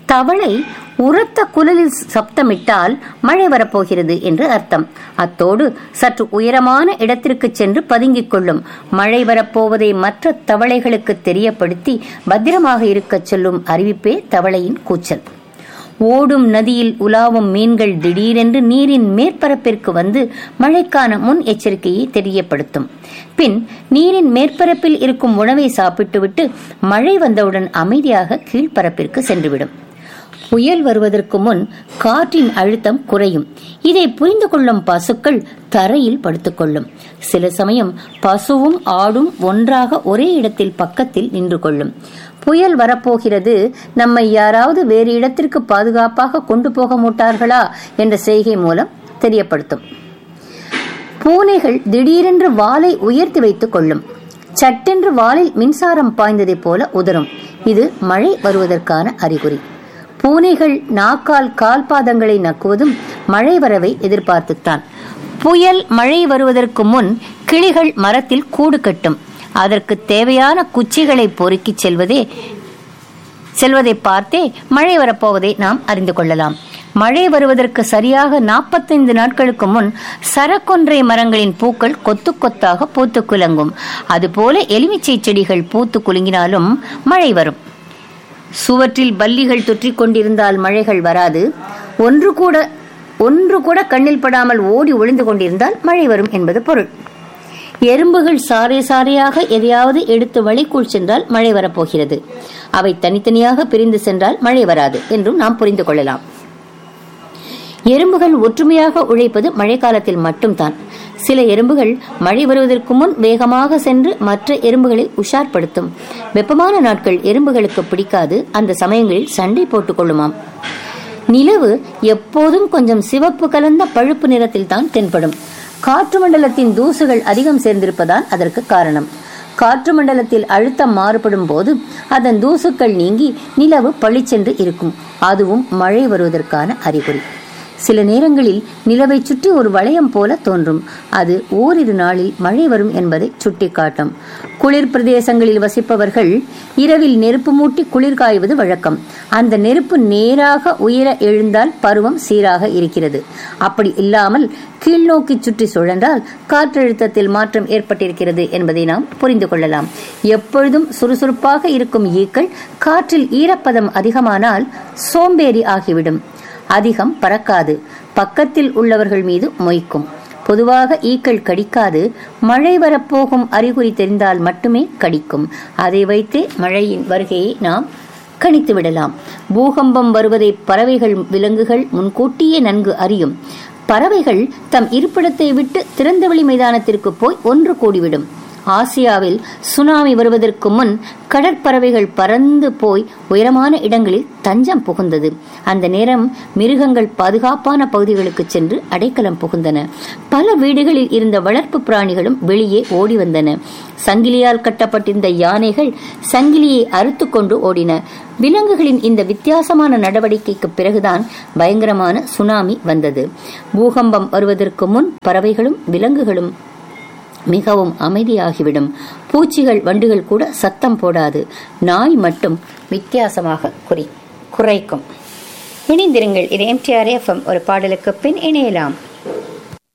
தவளை உரத்த குரலில் சப்தமிட்டால் மழை வரப்போகிறது என்று அர்த்தம் அத்தோடு சற்று உயரமான இடத்திற்கு சென்று பதுங்கிக் கொள்ளும் மழை வரப்போவதை மற்ற தவளைகளுக்கு தெரியப்படுத்தி பத்திரமாக இருக்கச் சொல்லும் அறிவிப்பே தவளையின் கூச்சல் ஓடும் நதியில் உலாவும் மீன்கள் திடீரென்று நீரின் மேற்பரப்பிற்கு வந்து மழைக்கான முன் எச்சரிக்கையை தெரியப்படுத்தும் பின் நீரின் மேற்பரப்பில் இருக்கும் உணவை சாப்பிட்டுவிட்டு மழை வந்தவுடன் அமைதியாக கீழ்ப்பரப்பிற்கு சென்றுவிடும் புயல் வருவதற்கு முன் காற்றின் அழுத்தம் குறையும் இதை புரிந்து கொள்ளும் பசுக்கள் தரையில் படுத்துக்கொள்ளும் சில சமயம் பசுவும் ஆடும் ஒன்றாக ஒரே இடத்தில் பக்கத்தில் நின்று கொள்ளும் புயல் வரப்போகிறது நம்மை யாராவது வேறு இடத்திற்கு பாதுகாப்பாக கொண்டு போக மாட்டார்களா என்ற செய்கை மூலம் தெரியப்படுத்தும் பூனைகள் திடீரென்று வாலை உயர்த்தி வைத்துக் கொள்ளும் சட்டென்று வாலில் மின்சாரம் பாய்ந்ததைப் போல உதரும் இது மழை வருவதற்கான அறிகுறி பூனைகள் நாக்கால் கால்பாதங்களை நக்குவதும் மழை வரவை எதிர்பார்த்துத்தான் புயல் மழை வருவதற்கு முன் கிளிகள் மரத்தில் கூடு கட்டும் அதற்கு தேவையான குச்சிகளை பொறுக்கிச் செல்வதே செல்வதை பார்த்தே மழை வரப்போவதை நாம் அறிந்து கொள்ளலாம் மழை வருவதற்கு சரியாக நாற்பத்தைந்து நாட்களுக்கு முன் சரக்கொன்றை மரங்களின் பூக்கள் கொத்து கொத்தாக பூத்து குலுங்கும் அதுபோல எலுமிச்சை செடிகள் பூத்து குலுங்கினாலும் மழை வரும் சுவற்றில் பல்லிகள் தொற்றிக் கொண்டிருந்தால் மழைகள் வராது ஒன்று கூட ஒன்று கூட கண்ணில் படாமல் ஓடி ஒளிந்து கொண்டிருந்தால் மழை வரும் என்பது பொருள் எறும்புகள் சாறை சாறையாக எதையாவது எடுத்து வழிக்குள் சென்றால் மழை வரப்போகிறது அவை தனித்தனியாக பிரிந்து சென்றால் மழை வராது என்றும் நாம் புரிந்து கொள்ளலாம் எறும்புகள் ஒற்றுமையாக உழைப்பது மழைக்காலத்தில் மட்டும்தான் சில எறும்புகள் மழை வருவதற்கு முன் வேகமாக சென்று மற்ற எறும்புகளை உஷார்படுத்தும் வெப்பமான நாட்கள் எறும்புகளுக்கு பிடிக்காது அந்த சமயங்களில் சண்டை போட்டுக் கொள்ளுமாம் நிலவு எப்போதும் கொஞ்சம் சிவப்பு கலந்த பழுப்பு நிறத்தில் தான் தென்படும் காற்று மண்டலத்தின் தூசுகள் அதிகம் சேர்ந்திருப்பதால் அதற்கு காரணம் காற்று மண்டலத்தில் அழுத்தம் மாறுபடும் போது அதன் தூசுக்கள் நீங்கி நிலவு பளிச்சென்று இருக்கும் அதுவும் மழை வருவதற்கான அறிகுறி சில நேரங்களில் நிலவை சுற்றி ஒரு வளையம் போல தோன்றும் அது ஓரிரு நாளில் மழை வரும் என்பதை சுட்டிக்காட்டும் குளிர் பிரதேசங்களில் வசிப்பவர்கள் இரவில் நெருப்பு மூட்டி குளிர் காய்வது வழக்கம் அந்த நெருப்பு நேராக உயர எழுந்தால் பருவம் சீராக இருக்கிறது அப்படி இல்லாமல் கீழ்நோக்கி சுற்றி சுழன்றால் காற்றழுத்தத்தில் மாற்றம் ஏற்பட்டிருக்கிறது என்பதை நாம் புரிந்து கொள்ளலாம் எப்பொழுதும் சுறுசுறுப்பாக இருக்கும் ஈக்கள் காற்றில் ஈரப்பதம் அதிகமானால் சோம்பேறி ஆகிவிடும் அதிகம் பறக்காது பக்கத்தில் உள்ளவர்கள் மீது மொய்க்கும் பொதுவாக ஈக்கள் கடிக்காது மழை வரப்போகும் அறிகுறி தெரிந்தால் மட்டுமே கடிக்கும் அதை வைத்தே மழையின் வருகையை நாம் கணித்து விடலாம் பூகம்பம் வருவதை பறவைகள் விலங்குகள் முன்கூட்டியே நன்கு அறியும் பறவைகள் தம் இருப்பிடத்தை விட்டு திறந்தவெளி மைதானத்திற்கு போய் ஒன்று கூடிவிடும் ஆசியாவில் சுனாமி வருவதற்கு முன் கடற்பறவைகள் பறந்து போய் உயரமான இடங்களில் தஞ்சம் புகுந்தது அந்த நேரம் மிருகங்கள் பாதுகாப்பான பகுதிகளுக்கு சென்று அடைக்கலம் புகுந்தன பல வீடுகளில் இருந்த வளர்ப்பு பிராணிகளும் வெளியே ஓடி வந்தன சங்கிலியால் கட்டப்பட்டிருந்த யானைகள் சங்கிலியை அறுத்து கொண்டு ஓடின விலங்குகளின் இந்த வித்தியாசமான நடவடிக்கைக்கு பிறகுதான் பயங்கரமான சுனாமி வந்தது பூகம்பம் வருவதற்கு முன் பறவைகளும் விலங்குகளும் மிகவும் அமைதியாகிவிடும் பூச்சிகள் வண்டுகள் கூட சத்தம் போடாது நாய் மட்டும் வித்தியாசமாக குறி குறைக்கும் இணைந்திருங்கள் இது எம்டிஆர் எஃப்எம் ஒரு பாடலுக்கு பின் இணையலாம்